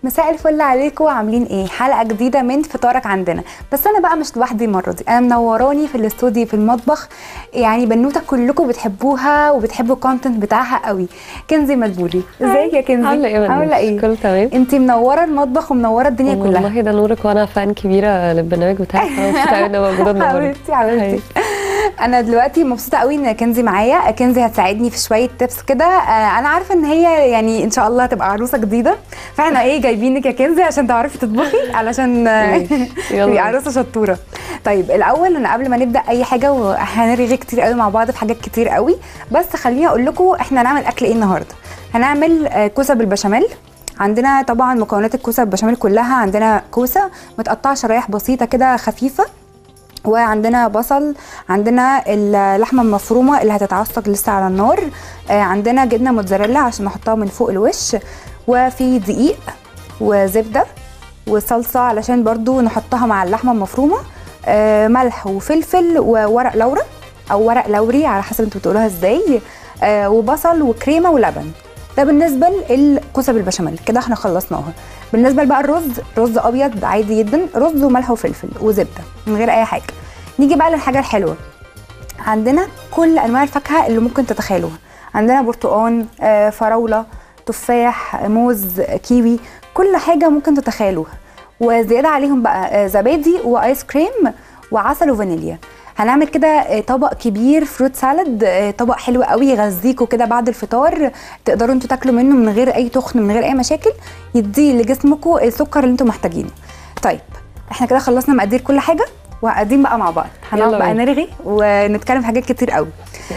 مساء الفل عليكم عاملين ايه حلقه جديده من فطارك عندنا بس انا بقى مش لوحدي المره دي انا منوراني في الاستوديو في المطبخ يعني بنوته كلكم بتحبوها وبتحبوا الكونتنت بتاعها قوي كنزي مدبولي ازيك يا كنزي عامله ايه يا عامله بنوش؟ ايه كله تمام انت منوره المطبخ ومنوره الدنيا كلها والله ده نورك وانا فان كبيره للبرنامج بتاعك فانا مبسوطه قوي ان انا موجوده النهارده حبيبتي حبيبتي انا دلوقتي مبسوطه قوي ان كنزي معايا كنزي هتساعدني في شويه تيبس كده آه، انا عارفه ان هي يعني ان شاء الله هتبقى عروسه جديده فاحنا ايه جايبينك يا كنزي عشان تعرفي تطبخي علشان آه، ماشي، يلا. تبقي عروسه شطوره طيب الاول انا قبل ما نبدا اي حاجه وهنرغي كتير قوي مع بعض في حاجات كتير قوي بس خليني اقول لكم احنا هنعمل اكل ايه النهارده هنعمل آه، كوسه بالبشاميل عندنا طبعا مكونات الكوسه بالبشاميل كلها عندنا كوسه متقطعه شرايح بسيطه كده خفيفه وعندنا بصل عندنا اللحمه المفرومه اللي هتتعصج لسه على النار آه، عندنا جبنه موتزاريلا عشان نحطها من فوق الوش وفي دقيق وزبده وصلصه علشان برضو نحطها مع اللحمه المفرومه آه، ملح وفلفل وورق لورا او ورق لوري على حسب انتوا بتقولوها ازاي آه، وبصل وكريمه ولبن ده بالنسبه للكوسه بالبشاميل كده احنا خلصناها بالنسبه بقى الرز رز ابيض عادي جدا رز وملح وفلفل وزبده من غير اي حاجه نيجي بقى للحاجه الحلوه عندنا كل انواع الفاكهه اللي ممكن تتخيلوها عندنا برتقان آه، فراوله تفاح موز كيوي كل حاجه ممكن تتخيلوها وزياده عليهم بقى آه، زبادي وايس كريم وعسل وفانيليا هنعمل كده آه، طبق كبير فروت سالاد آه، طبق حلو قوي يغذيكوا كده بعد الفطار تقدروا انتوا تاكلوا منه من غير اي تخن من غير اي مشاكل يدي لجسمكم السكر اللي انتوا محتاجينه طيب احنا كده خلصنا مقادير كل حاجه وقاعدين بقى مع بعض هنقعد يلا بقى بينا. نرغي ونتكلم في حاجات كتير قوي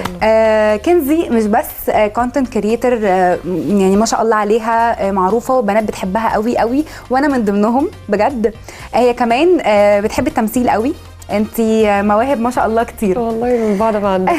آه كنزي مش بس كونتنت كريتور آه يعني ما شاء الله عليها آه معروفه وبنات بتحبها قوي قوي وانا من ضمنهم بجد آه هي كمان آه بتحب التمثيل قوي انت مواهب ما شاء الله كتير والله من بعد ما عندك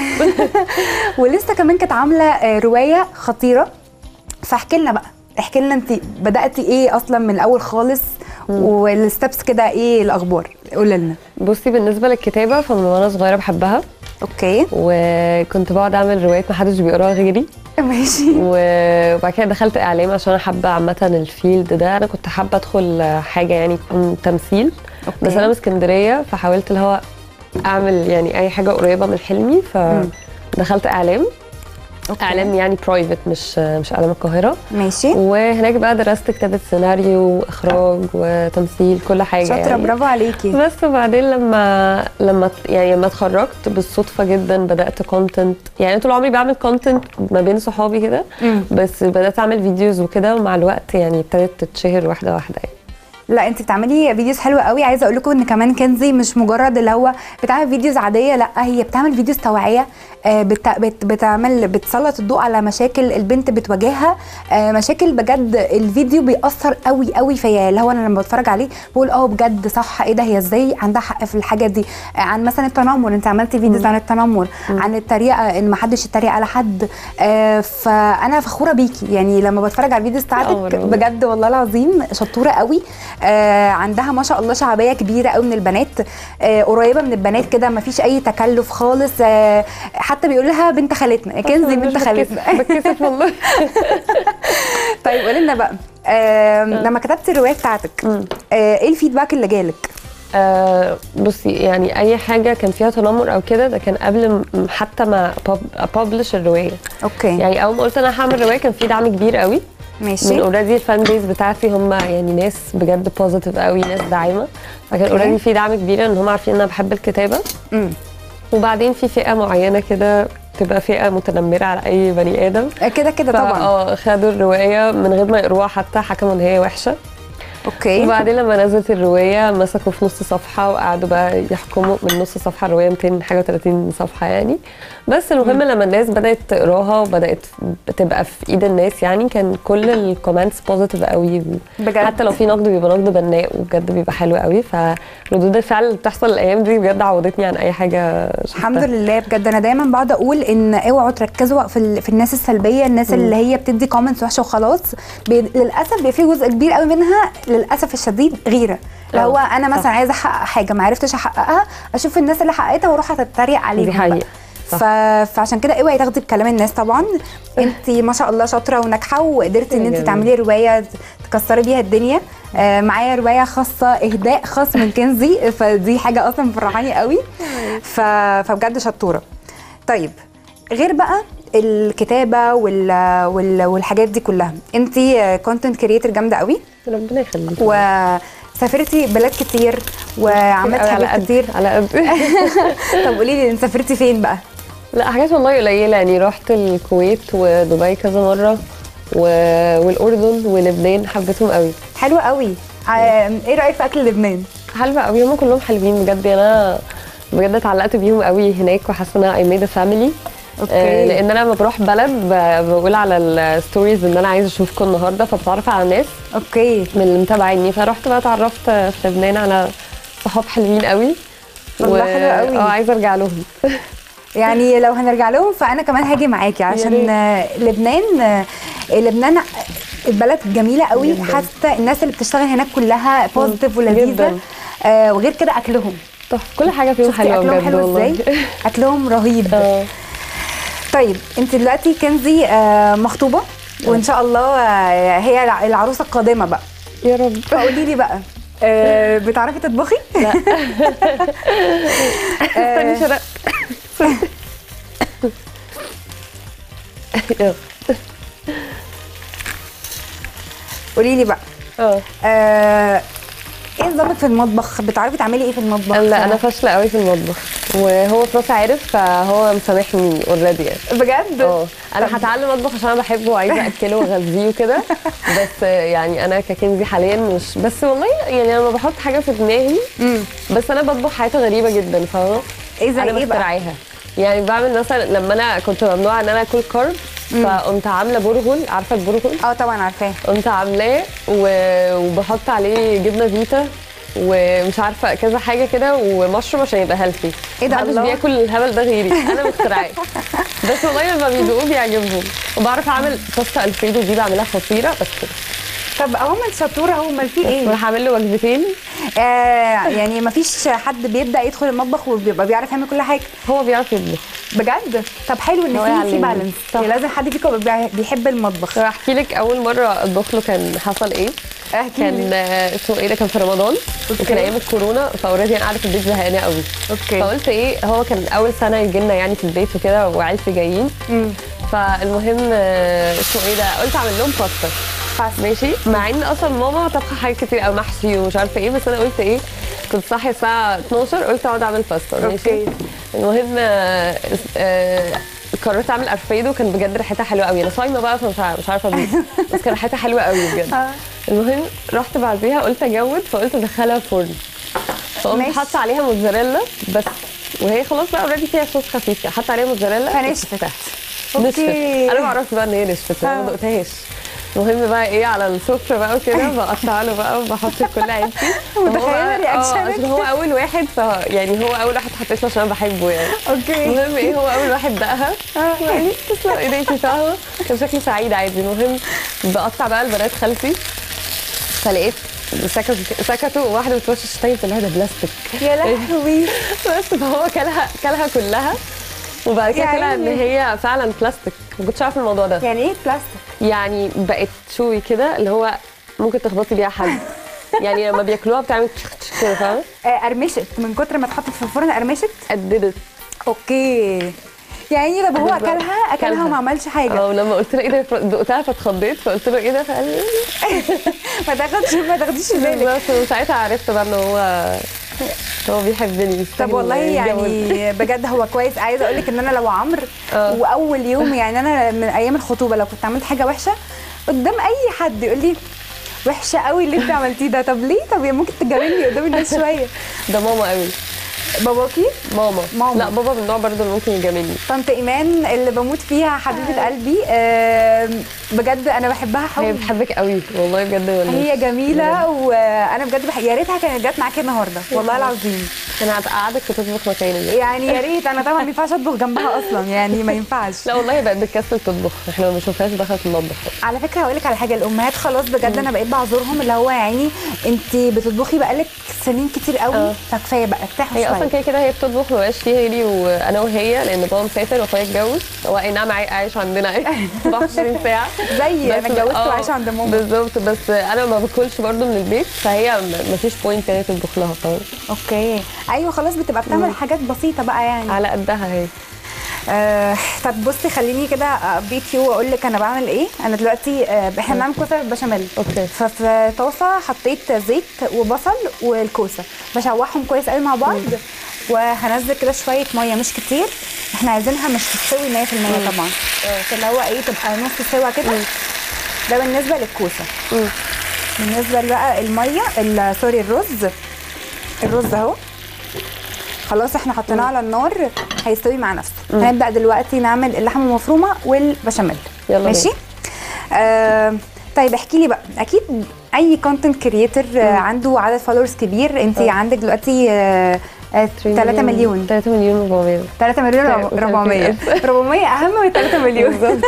ولسه كمان كانت عامله آه روايه خطيره فاحكي لنا بقى احكي لنا انت بداتي ايه اصلا من الاول خالص والستبس كده ايه الاخبار قولي لنا بصي بالنسبه للكتابه فمن وانا صغيره بحبها اوكي وكنت بقعد اعمل روايات ما حدش بيقراها غيري ماشي و- وبعد كده دخلت اعلام عشان انا حابه عامه الفيلد ده انا كنت حابه ادخل حاجه يعني تكون تمثيل أوكي. بس انا من اسكندريه فحاولت اللي هو اعمل يعني اي حاجه قريبه من حلمي فدخلت اعلام أوكي. اعلام يعني برايفت مش مش اعلام القاهره ماشي وهناك بقى درست كتابه سيناريو واخراج وتمثيل كل حاجه شاطره يعني. برافو عليكي بس وبعدين لما لما يعني لما اتخرجت بالصدفه جدا بدات كونتنت يعني طول عمري بعمل كونتنت ما بين صحابي كده مم. بس بدات اعمل فيديوز وكده ومع الوقت يعني ابتدت تتشهر واحده واحده يعني لا انت بتعملي فيديوز حلوه قوي عايزه اقول لكم ان كمان كنزي مش مجرد اللي هو بتعمل فيديوز عاديه لا هي بتعمل فيديوز توعيه آه، بت بت بتعمل بتسلط الضوء على مشاكل البنت بتواجهها آه، مشاكل بجد الفيديو بيأثر قوي قوي فيا اللي هو انا لما بتفرج عليه بقول اه بجد صح ايه ده هي ازاي عندها حق في الحاجه دي آه، عن مثلا التنمر انت عملتي فيديوز عن التنمر عن التريقه ان ما حدش يتريق على حد آه، فانا فخوره بيكي يعني لما بتفرج على الفيديوز بتاعتك أمر والله. بجد والله العظيم شطوره قوي آه عندها ما شاء الله شعبيه كبيره قوي من البنات آه قريبه من البنات كده ما فيش اي تكلف خالص آه حتى بيقول لها بنت خالتنا كنزي مش بنت خالتنا بتكسف- بتكسف والله طيب قولي لنا بقى آه لما كتبتي الروايه بتاعتك مم. آه ايه الفيدباك اللي جالك آه بصي يعني اي حاجه كان فيها تنمر او كده ده كان قبل م- حتى ما ابلش الروايه اوكي يعني اول ما قلت انا هعمل روايه كان في دعم كبير قوي من ماشي اوريدي الفان بيز بتاعتي هم يعني ناس بجد بوزيتيف قوي ناس داعمه فكان أوكي. اوريدي في دعم كبير ان هم عارفين ان انا بحب الكتابه مم. وبعدين في فئه معينه كده تبقى فئه متنمره على اي بني ادم آه، كده كده طبعا اه خدوا الروايه من غير ما يقروها حتى حكموا ان هي وحشه اوكي وبعدين لما نزلت الروايه مسكوا في نص صفحه وقعدوا بقى يحكموا من نص صفحه الروايه 200 حاجه و30 صفحه يعني بس المهم لما الناس بدات تقراها وبدات بتبقى في ايد الناس يعني كان كل الكومنتس بوزيتيف قوي بجد حتى لو في نقد بيبقى نقد بناء وبجد بيبقى حلو قوي فردود الفعل اللي بتحصل الايام دي بجد عوضتني عن اي حاجه شفتها. الحمد لله بجد انا دايما بقعد اقول ان اوعوا تركزوا في, ال- في الناس السلبيه الناس اللي هي بتدي كومنتس وحشه وخلاص بي للاسف بيبقى في جزء كبير قوي منها للاسف الشديد غيره اللي هو آه، انا صح. مثلا عايزه احقق حاجه ما عرفتش احققها اشوف الناس اللي حققتها واروح اتريق عليهم دي بقى. حقيقه صح. ف... فعشان كده اوعي تاخدي بكلام الناس طبعا انت ما شاء الله شاطره وناجحه وقدرتي ان انت جميل. تعملي روايه تكسري بيها الدنيا آه معايا روايه خاصه اهداء خاص من كنزي فدي حاجه اصلا مفرحاني قوي ف... فبجد شطوره طيب غير بقى الكتابه وال... وال... والحاجات دي كلها انت كونتنت كريتور جامده قوي ربنا يخليك وسافرتي بلاد كتير وعملتي على حاجات قد كتير على قد طب قولي لي انت سافرتي فين بقى لا حاجات والله قليله يعني رحت الكويت ودبي كذا مره و... والاردن ولبنان حبيتهم قوي حلو قوي ع- ايه رايك في اكل لبنان حلوه قوي هم كلهم حلوين بجد يعني انا بجد اتعلقت بيهم قوي هناك وحاسه ان انا اي ميد فاميلي اوكي لان انا لما بروح بلد ب- بقول على الستوريز ان انا عايزه اشوفكم النهارده فبتعرف على الناس اوكي من اللي متابعيني فرحت بقى اتعرفت في لبنان على صحاب حلوين قوي والله حلو قوي. اه عايزه ارجع لهم يعني لو هنرجع لهم فانا كمان هاجي معاكي عشان ريت. آه، لبنان آه، لبنان البلد جميله قوي جداً. حتى الناس اللي بتشتغل هناك كلها بوزيتيف ولذيذه جداً. آه وغير كده اكلهم طب كل حاجه فيهم شفتي حلوه اكلهم بجد حلو والله ازاي اكلهم رهيب اه طيب انت دلوقتي كنزي آه مخطوبه وان شاء الله آه، هي الع- العروسه القادمه بقى يا رب فقولي لي بقى آه بتعرفي تطبخي لا آه، استني شرق يلا. قولي لي بقى اه آه ايه نظامك في المطبخ بتعرفي تعملي ايه في المطبخ لا انا فاشله قوي في المطبخ وهو في ناس عارف فهو مسامحني اوريدي يعني بجد اه انا هتعلم اطبخ عشان انا بحبه وعايزه اكله واغذيه وكده بس يعني انا ككنزي حاليا مش بس والله يعني لما بحط حاجه في دماغي امم بس انا بطبخ حاجات غريبه جدا فاهمه ايه زي انا ايه بقى بخترعيها يعني بعمل مثلا لما انا كنت ممنوعه ان انا اكل كارب فقمت عامله برغل عارفه البرغل اه طبعا عارفاه قمت عاملاه و- وبحط عليه جبنه فيتا ومش عارفه كذا حاجه كده ومشروم عشان يبقى هيلثي إيه ده محدش الله؟ بياكل الهبل ده غيري انا مخترعاه بس والله لما بيدوقوه بيعجبهم وبعرف اعمل باستا الفريدو دي بعملها خطيره بس كده طب اهو ما انت شطوره اهو امال في ايه بروح اعمل له وجبتين آه يعني ما فيش حد بيبدا يدخل المطبخ وبيبقى بيعرف يعمل كل حاجه هو بيعرف يطبخ بجد طب حلو ان هو في في يعلمني. بالانس صح. لازم حد فيكم يبقى بيحب المطبخ احكي لك اول مره اطبخ له كان حصل ايه احكي كان لي. آه، اسمه ايه ده كان في رمضان أوكي. وكان ايام الكورونا فاوريدي انا قاعده في البيت زهقانه قوي اوكي فقلت ايه هو كان اول سنه يجي لنا يعني في البيت وكده وعيلتي جايين مم. فالمهم آه، اسمه ايه ده قلت اعمل لهم باستا باستا. ماشي مع ان اصلا ماما طبخه حاجات كتير قوي محشي ومش عارفه ايه بس انا قلت ايه كنت صاحيه الساعه 12 قلت اقعد اعمل باستا ماشي أوكي. المهم آه، آه، قررت اعمل الفريدو كان بجد ريحتها حلوه قوي انا صايمه بقى فمش عارفه مش عارفه اطبخ بس كان ريحتها حلوه قوي بجد آه. المهم رحت بعديها قلت اجود فقلت ادخلها الفرن فقمت ماشي. حاطه عليها موتزاريلا بس وهي خلاص بقى اوريدي فيها صوص خفيف كده. حاطه عليها موتزاريلا فنشفت. نشفت أوكي. نشفت انا ما عرفت بقى ان هي نشفت انا ما آه. دقتهاش المهم بقى ايه على السفره بقى وكده بقطع له بقى وبحط كل عيلتي متخيلة وهو بقى- رياكشنك. اه عشان هو اول واحد ف يعني هو اول واحد حطيت له عشان انا بحبه يعني اوكي المهم ايه هو اول واحد دقها يعني تسلم ايديكي فاهمه كان شكلي سعيد عادي المهم بقطع بقى البنات خالتي فلقيت سكتوا سكتوا وواحده بتوشش التانية قلت لها ده بلاستيك يا لهوي بس فهو كلها كلها كلها وبعد كده يا طلع ان عيني. هي فعلا بلاستيك ما كنتش عارفه الموضوع ده يعني ايه بلاستيك يعني بقت شوي كده اللي هو ممكن تخبطي بيها حد يعني لما بياكلوها بتعمل كده فاهمه آه قرمشت من كتر ما اتحطت في الفرن قرمشت قددت اوكي يعني طب هو بالظبط. اكلها اكلها أكلها. وما عملش حاجه اه ولما قلت له ايه ده دقتها فاتخضيت فقلت له ايه ده فقال لي ما تاخدش ما تاخديش بالك بس وساعتها عرفت بقى ان هو هو بيحبني طب والله يعني بجد هو كويس عايزه اقول لك ان انا لو عمرو اه. واول يوم يعني انا من ايام الخطوبه لو كنت عملت حاجه وحشه قدام اي حد يقول لي وحشه قوي اللي انت عملتيه ده طب ليه طب يا ممكن تجاملني قدام الناس شويه ده ماما قوي باباكي ماما ماما. لا بابا من النوع برضه اللي ممكن يجاملني طنط ايمان اللي بموت فيها حبيبه قلبي آم، بجد انا بحبها هي حب بتحبك قوي والله بجد والله هي جميله وانا بجد بح... يا ريتها كانت جت معاكي النهارده والله العظيم انا هتقعدك وتطبخ مكاني يعني يا ريت انا طبعا ما ينفعش اطبخ جنبها اصلا يعني ما ينفعش لا والله هي بقت بتكسل تطبخ احنا ما بنشوفهاش دخلت المطبخ على فكره هقول لك على حاجه الامهات خلاص بجد انا بقيت بعذرهم اللي هو يعني انت بتطبخي بقالك سنين كتير قوي اه. فكفايه بقى ارتاحوا هي شويه اصلا طيب. كده كده هي بتطبخ مبقاش فيه غيري وانا وهي لان بابا مسافر واخويا اتجوز هو اي نعم عاي- عايش عندنا 24 ساعه زي انا بس- اتجوزت آه، وعايشه عند ماما بالظبط بس انا ما باكلش برضو من البيت فهي م- مفيش بوينت يعني تطبخ لها طبعا اوكي ايوه خلاص بتبقى بتعمل حاجات بسيطه بقى يعني على قدها هي آه طب بصي خليني كده ابيت يو واقول لك انا بعمل ايه انا دلوقتي آه احنا بنعمل كوسه بشاميل أوكي. ففي طاسه حطيت زيت وبصل والكوسه بشوحهم كويس قوي مع بعض وهنزل كده شويه ميه مش كتير احنا عايزينها مش تستوي 100% طبعا آه، اللي هو ايه تبقى نص سوا كده ده بالنسبه للكوسه مم. بالنسبه بقى الميه ال- سوري الرز الرز اهو خلاص احنا حطيناه على النار هيستوي مع نفسه هنبدا دلوقتي نعمل اللحمه المفرومه والبشاميل يلا بينا. ماشي آه طيب احكي لي بقى اكيد اي كونتنت كريتور عنده عدد فولورز كبير انت آه. عندك دلوقتي آه 3 مليون 3 مليون 400 3 مليون طيب، 400 وثلاثين 400 اهم من 3 مليون بالظبط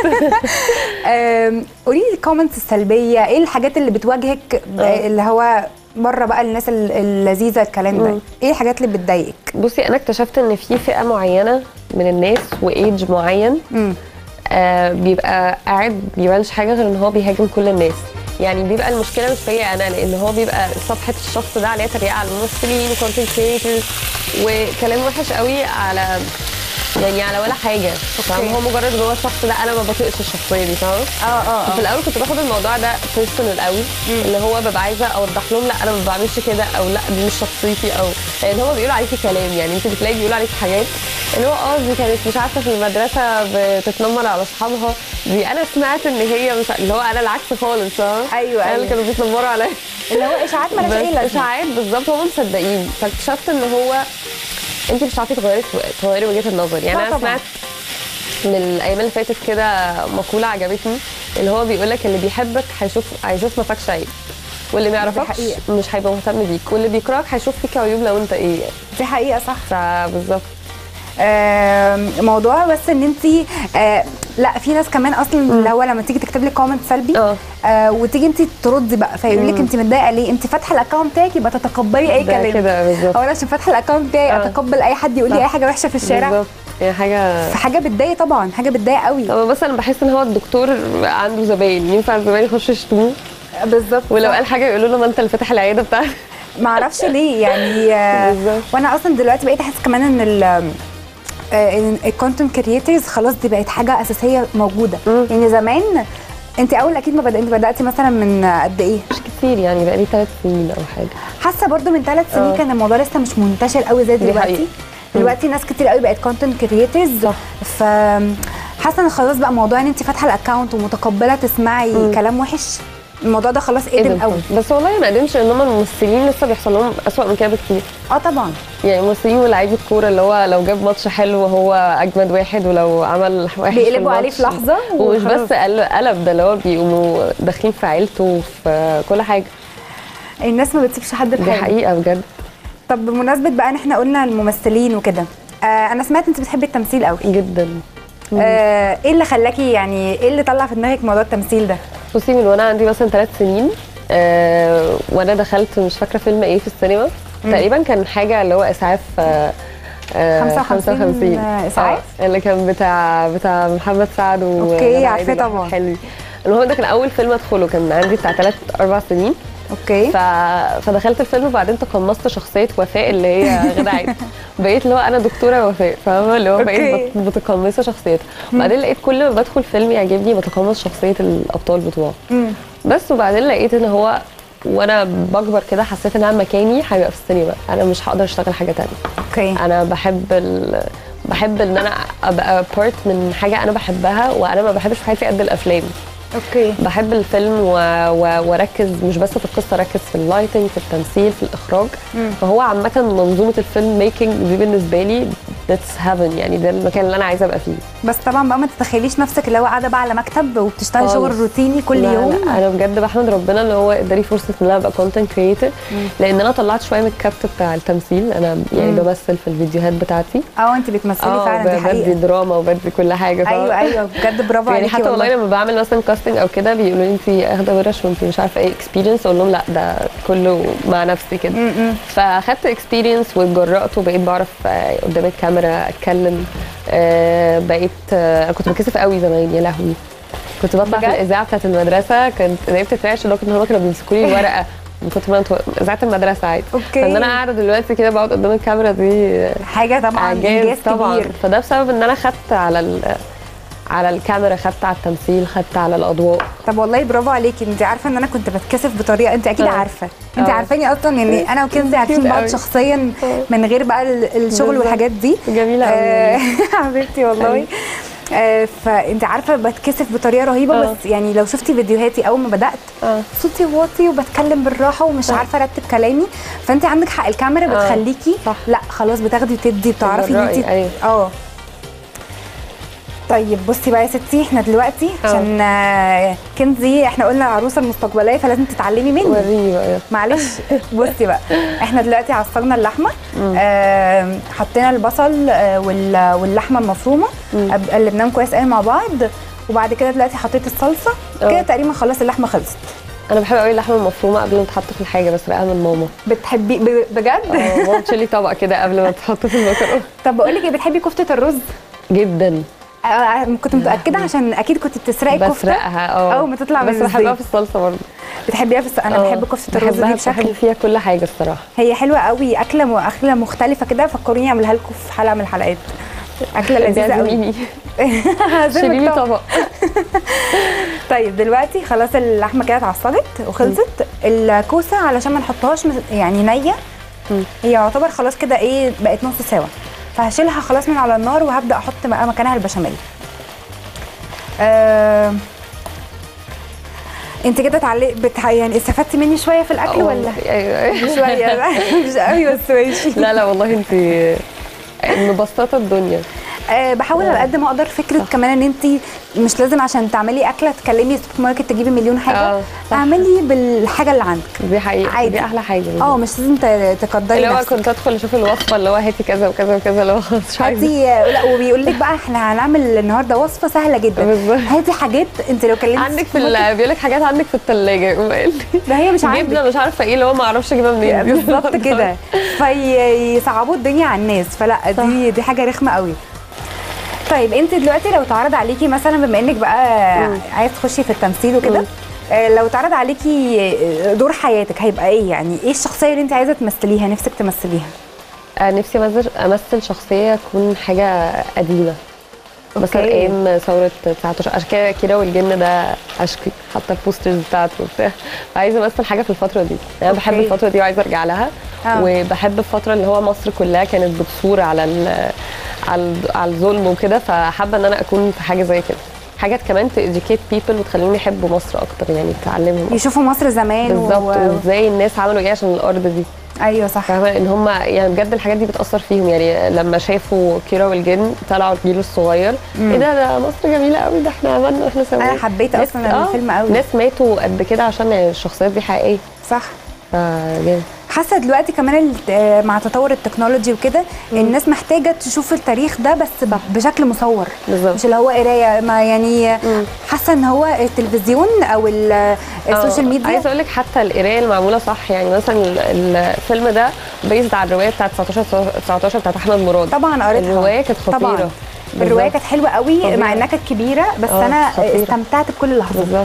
آم، قولي لي الكومنتس السلبيه ايه الحاجات اللي بتواجهك آه. اللي هو بره بقى الناس ال- اللذيذه الكلام ده مم. ايه الحاجات اللي بتضايقك بصي انا اكتشفت ان في فئه معينه من الناس وايدج معين امم آه بيبقى قاعد بيعملش حاجه غير ان هو بيهاجم كل الناس يعني بيبقى المشكله مش فيا انا لان هو بيبقى صفحه الشخص ده عليها تريقه على الممثلين وكونتنت كريتورز وكلام وحش قوي على يعني على ولا حاجه فاهمه هو مجرد ان هو الشخص ده انا ما بطيقش الشخصيه دي فاهمه اه اه في الاول كنت باخد الموضوع ده بيرسونال قوي اللي هو ببقى عايزه اوضح لهم لا انا ما بعملش كده او لا دي مش شخصيتي او لان هو بيقولوا عليكي كلام يعني انت بتلاقي بيقولوا عليكي حاجات اللي هو اه دي كانت مش عارفه في المدرسه بتتنمر على اصحابها دي انا سمعت ان هي مش اللي هو انا العكس خالص فاهمه أيوة، انا اللي أيوة. كانوا بيتنمروا عليا اللي هو اشاعات مالهاش اي بس لازمه اشاعات بالظبط هم مصدقين فاكتشفت ان هو انت مش هتعرفي تغيري تغيري وجهه النظر يعني لا انا طبعاً. سمعت من الايام اللي فاتت كده مقوله عجبتني اللي هو بيقول لك اللي بيحبك هيشوف هيشوف ما فاكش عيب واللي ما يعرفكش حقيقة. مش هيبقى مهتم بيك واللي بيكرهك هيشوف فيك عيوب لو انت ايه يعني دي حقيقه صح فبالظبط آم، موضوع بس ان انت آه لا في ناس كمان اصلا اللي هو لما تيجي تكتب لك كومنت سلبي اه. آه وتيجي انت تردي بقى فيقول لك انت متضايقه ليه انت فاتحه الاكونت بتاعك يبقى تتقبلي اي ده كلام كده بالظبط. هو انا عشان فاتحه الاكونت بتاعي اه. اتقبل اي حد يقول لي صح. اي حاجه وحشه في الشارع بالظبط هي حاجه فحاجه بتضايق طبعا حاجه بتضايق قوي طب بس انا بحس ان هو الدكتور عنده زباين ينفع الزباين يخشوا يشتموه بالظبط ولو صح. قال حاجه يقولوا له ما انت اللي فاتح العياده بتاعتك ما اعرفش ليه يعني آه، بالظبط. وانا اصلا دلوقتي بقيت احس كمان ان ال الكونتنت كريتورز خلاص دي بقت حاجه اساسيه موجوده مم. يعني زمان انت اول اكيد ما بدأ انت بداتي مثلا من قد ايه مش كتير يعني بقى لي ثلاث سنين او حاجه حاسه برضو من ثلاث سنين اه. كان الموضوع لسه مش منتشر قوي زي دي دلوقتي حقيقة. دلوقتي ناس كتير قوي بقت كونتنت كريتورز صح. ف حاسه ان خلاص بقى موضوع ان انت فاتحه الاكونت ومتقبله تسمعي مم. كلام وحش الموضوع ده خلاص إيه قدم ده؟ قوي بس والله ما قدمش ان هم الممثلين لسه بيحصل لهم اسوء من كده بكتير اه طبعا يعني الممثلين ولاعيبه الكوره اللي هو لو جاب ماتش حلو هو اجمد واحد ولو عمل وحش في بيقلبوا عليه الماتش- في لحظة ومش وخلاص. بس قل- قلب ده اللي هو بيقوموا داخلين في عيلته وفي كل حاجه الناس ما بتسيبش حد دي بحاله حقيقه بجد طب بمناسبه بقى ان احنا قلنا الممثلين وكده آه انا سمعت انت بتحبي التمثيل قوي جدا آه ايه اللي خلاكي يعني ايه اللي طلع في دماغك موضوع التمثيل ده بصي من وانا عندي مثلا ثلاث سنين آه وانا دخلت مش فاكره فيلم ايه في السينما تقريبا كان حاجه اللي هو اسعاف آه آه 55 إسعاف؟ آه اللي كان بتاع بتاع محمد سعد و أوكي، غادة عارفاه عادل طبعا. حلوي المهم ده كان اول فيلم ادخله كان عندي بتاع ثلاث اربع سنين اوكي ف... فدخلت الفيلم وبعدين تقمصت شخصيه وفاء اللي هي غدا عادل بقيت اللي هو انا دكتوره وفاء فاهمه اللي هو بقيت أوكي. بت- متقمصه شخصيتها وبعدين لقيت كل ما بدخل فيلم يعجبني بتقمص شخصيه الابطال بتوعه مم. بس وبعدين لقيت ان هو وانا بكبر كده حسيت ان انا مكاني هيبقى في السينما انا مش هقدر اشتغل حاجه تانية اوكي انا بحب ال... بحب ان انا ابقى بارت من حاجه انا بحبها وانا ما بحبش في حياتي قد الافلام اوكي بحب الفيلم و... و... واركز مش بس في القصه اركز في اللايتنج في التمثيل في الاخراج مم. فهو عامه منظومه الفيلم ميكنج دي بالنسبه لي ذاتس هيفن يعني ده المكان اللي انا عايزه ابقى فيه بس طبعا بقى ما تتخيليش نفسك اللي هو قاعده بقى على مكتب وبتشتغلي خالص. شغل روتيني كل لا يوم لا انا بجد بحمد ربنا ان هو اداني فرصه ان انا ابقى كونتنت كريتور لان انا طلعت شويه من الكبت بتاع التمثيل انا يعني مم. بمثل في الفيديوهات بتاعتي اه انت بتمثلي فعلا دي بدي حقيقه دراما وبدي كل حاجه فاهمة؟ ايوه ايوه بجد برافو يعني عليكي حتى والله لما بعمل مثلا كاستنج او كده بيقولوا لي انت اخده ورش وانت مش عارفه ايه اكسبيرينس اقول لهم لا ده كله مع نفسي كده م-م. فاخدت اكسبيرينس واتجرأت وبقيت بعرف آه، قدام الكاميرا اتكلم آه، بقيت آه، كنت بكسف قوي زمان يا لهوي كنت بطلع في بجد؟ الاذاعه بتاعت المدرسه كانت ايديا بتترعش اللي هو كان هما كانوا بيمسكوا لي الورقه من كتر ما انا تو- اذاعه المدرسه عادي اوكي فان انا قاعده دلوقتي كده بقعد قدام الكاميرا دي حاجه طبعا انجاز طبعا كبير فده بسبب ان انا خدت على ال- على الكاميرا خدت على التمثيل خدت على الاضواء طب والله برافو عليكي انت عارفه ان انا كنت بتكسف بطريقه انت اكيد اه. عارفه انت اه. عارفاني اصلا يعني انا وكنزي عارفين بعض قوي. شخصيا اه. من غير بقى ال- الشغل بالظبط. والحاجات دي جميله آه، قوي حبيبتي والله أيوة. آه، فانت عارفه بتكسف بطريقه رهيبه اه. بس يعني لو شفتي فيديوهاتي اول ما بدات اه صوتي واطي وبتكلم بالراحه ومش اه. عارفه ارتب كلامي فانت عندك حق الكاميرا اه. بتخليكي صح. لا خلاص بتاخدي وتدي بتعرفي ان انت تتجرأي، أيوة. اه طيب بصي بقى يا ستي احنا دلوقتي اه. عشان آه، كنزي احنا قلنا العروسه المستقبليه فلازم تتعلمي مني وريني بقى معلش بصي بقى احنا دلوقتي عصرنا اللحمه آه حطينا البصل آه وال- واللحمه المفرومه مم. قب- قلبناهم كويس قوي مع بعض وبعد كده دلوقتي حطيت الصلصه اه. كده تقريبا خلاص اللحمه خلصت انا بحب قوي اللحمه المفرومه قبل ما تحط في الحاجه بس رقها من ماما بتحبي ب- بجد اه ماما تشيلي طبق كده قبل ما تحط في المكرونه طب بقول لك ايه بتحبي كفته الرز جدا آه كنت متاكده عشان اكيد كنت بتسرقي كفته بسرقها اه أول ما تطلع من بس بحبها الزيت. في الصلصه برضه بتحبيها في الس... انا اه. بحب كفته الرز بحبها دي بشكل بحب فيها كل حاجه الصراحه هي حلوه قوي اكله م... اكله مختلفه كده فكروني اعملها لكم في حلقه من الحلقات اكله لذيذه قوي عزميني هعزمك شيلي لي طبعا. طبق طيب دلوقتي خلاص اللحمه كده اتعصجت وخلصت الكوسه علشان ما نحطهاش مس- يعني نيه مم. هي يعتبر خلاص كده ايه بقت نص سوا فهشيلها خلاص من على النار وهبدا احط بقى مكانها البشاميل آه... انت كده اتعلق بتع... يعني استفدتي مني شويه في الاكل ولا ايوه ايوه شويه لا مش قوي بس ماشي لا لا والله انت مبسطه الدنيا أه بحاول على قد ما اقدر فكره كمان ان انت مش لازم عشان تعملي اكله تكلمي السوبر ماركت تجيبي مليون حاجه اه صح. اعملي بالحاجه اللي عندك دي حقيقه عادي. دي احلى حاجه اه مش لازم ت- تقدري اللي هو نفسك كنت ادخل اشوف الوصفه اللي هو هاتي كذا وكذا وكذا اللي هو خلاص مش عايزه هاتي لا وبيقول لك بقى احنا هنعمل النهارده وصفه سهله جدا بالظبط. هاتي حاجات انت لو كلمتي عندك في السوبر ماركت- ال- بيقول لك حاجات عندك في الثلاجه يقوم قايل لي ده هي مش جبنه عندك مش عارفه ايه اللي هو ما اعرفش اجيبها منين دي. بالظبط كده فيصعبوا الدنيا على الناس فلا دي دي حاجه رخمه قوي طيب انت دلوقتي لو اتعرض عليكي مثلا بما انك بقى مم. عايز تخشي في التمثيل وكده مم. آه، لو اتعرض عليكي دور حياتك هيبقى ايه يعني ايه الشخصيه اللي انت عايزه تمثليها نفسك تمثليها آه، نفسي امثل امثل شخصيه تكون حاجه قديمه مثلا أوكي. ايام ثوره 19 عشان كده كيرة والجن ده اشقي حتى البوسترز بتاعته وبتاع عايزه امثل حاجه في الفتره دي انا بحب أوكي. الفتره دي وعايزه ارجع لها آه. وبحب الفتره اللي هو مصر كلها كانت بتصور على ال على ال- على الظلم وكده فحابه ان انا اكون في حاجه زي كده حاجات كمان تeducate people وتخليهم يحبوا مصر اكتر يعني تعلمهم يشوفوا مصر زمان بالظبط و... وازاي الناس عملوا ايه عشان الارض دي ايوه صح فاهمه ان هم يعني بجد الحاجات دي بتاثر فيهم يعني لما شافوا كيرا والجن طلعوا الجيل الصغير مم. ايه ده ده مصر جميله قوي ده احنا عملنا واحنا سوينا انا حبيت ناس- اصلا آه، الفيلم قوي ناس ماتوا قد كده عشان الشخصيات دي حقيقيه صح فجامد حاسه دلوقتي كمان ال- آه، مع تطور التكنولوجي وكده الناس محتاجه تشوف التاريخ ده بس ب- بشكل مصور بالظبط مش اللي هو قرايه ما يعني مم. حاسه ان هو التلفزيون او ال- السوشيال آه، ميديا عايزه اقول لك حتى القرايه المعموله صح يعني مثلا ال- الفيلم ده بيزد على الروايه بتاعت 19 19 بتاعت احمد مراد طبعا قريتها الروايه كانت طبعا خطيره الروايه بالظبط. كانت حلوه قوي فظيعة. مع انها كانت كبيره بس آه، انا خطيرة. استمتعت بكل لحظه بالظبط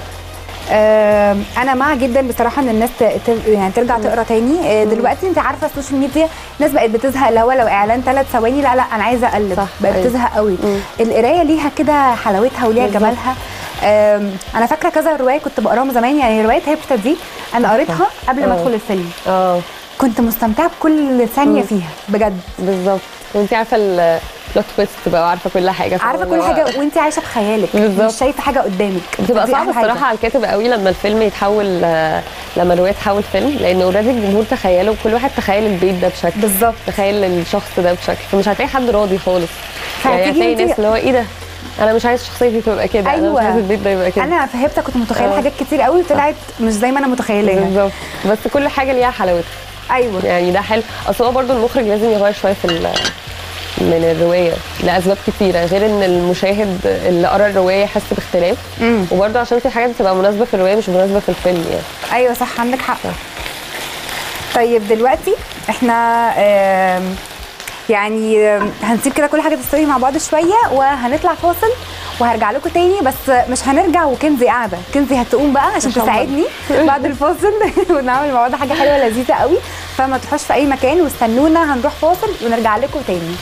آم، انا مع جدا بصراحه ان الناس ت- ت- يعني ترجع تقرا تاني آه، دلوقتي انت عارفه السوشيال ميديا الناس بقت بتزهق اللي هو لو اعلان ثلاث ثواني لا لا انا عايزه اقلب صح، بقت أيوة. بتزهق قوي مم. القرايه ليها كده حلاوتها وليها بالظبط. جمالها آم، انا فاكره كذا روايه كنت بقراهم زمان يعني روايه هيبتا دي انا قريتها قبل ما آه. ادخل الفيلم اه كنت مستمتعه بكل ثانيه مم. فيها بجد بالظبط وانت عارفه ال- بلوت تويست بقى وعارفه كل حاجه عارفه فاهمة كل اللي هو- حاجه وانت عايشه بخيالك بالظبط. مش شايفه حاجه قدامك بتبقى دي صعبه أهم حاجة. الصراحه على الكاتب قوي لما الفيلم يتحول آه، لما الروايه تتحول فيلم لان اوريدي الجمهور تخيله كل واحد تخيل البيت ده بشكل بالظبط تخيل الشخص ده بشكل فمش هتلاقي حد راضي خالص يعني فهتيجي هتلاقي انتي- ناس اللي هو ايه ده انا مش عايز شخصيتي تبقى كده انا مش أيوة. عايز البيت ده يبقى كده انا فهمت كنت متخيله آه. حاجات كتير قوي وطلعت مش زي ما انا متخيلاها بالظبط بس كل حاجه ليها حلاوتها ايوه يعني ده حلو اصل هو برضه المخرج لازم يغير شويه في ال- من الروايه لاسباب كتيره غير ان المشاهد اللي قرا الروايه يحس باختلاف امم وبرضه عشان في حاجات بتبقى مناسبه في الروايه مش مناسبه في الفيلم يعني ايوه صح عندك حق طيب دلوقتي احنا آم، يعني آم، هنسيب كده كل حاجه تستوي مع بعض شويه وهنطلع فاصل وهرجع لكم تاني بس مش هنرجع وكنزي قاعده كنزي هتقوم بقى عشان إن شاء الله. تساعدني بعد الفاصل ونعمل مع بعض حاجه حلوه لذيذه قوي فما تروحوش في اي مكان واستنونا هنروح فاصل ونرجع لكم تاني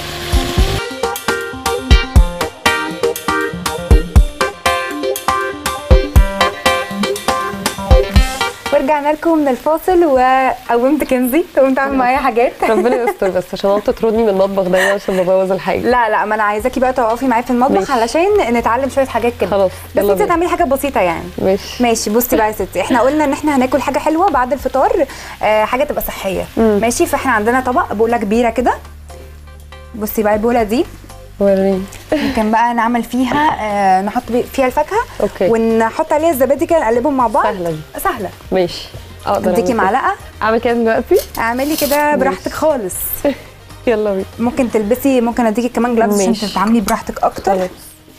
ورجعنا لكم من الفاصل وقومت كنزي قومت اعمل معايا حاجات ربنا يستر بس عشان مامتي تطردني من المطبخ دايما عشان ببوظ الحاجه لا لا ما انا عايزاكي بقى تقفي معايا في المطبخ ماشي. علشان نتعلم شويه حاجات كده خلاص بس يلا انت بينا. تعملي حاجه بسيطه يعني ماشي ماشي بصي بقى يا ستي احنا قلنا ان احنا هناكل حاجه حلوه بعد الفطار آه حاجه تبقى صحيه مم. ماشي فاحنا عندنا طبق بوله كبيره كده بصي بقى البوله دي وريني ممكن بقى نعمل فيها آه نحط بي- فيها الفاكهه اوكي ونحط عليها الزبادي كده نقلبهم مع بعض سهله دي سهله ماشي اقدر اديكي أعمل كده. معلقه اعمل كده دلوقتي اعملي كده براحتك خالص يلا بينا ممكن تلبسي ممكن اديكي كمان جلافز عشان ماشي. تتعاملي براحتك اكتر خلاص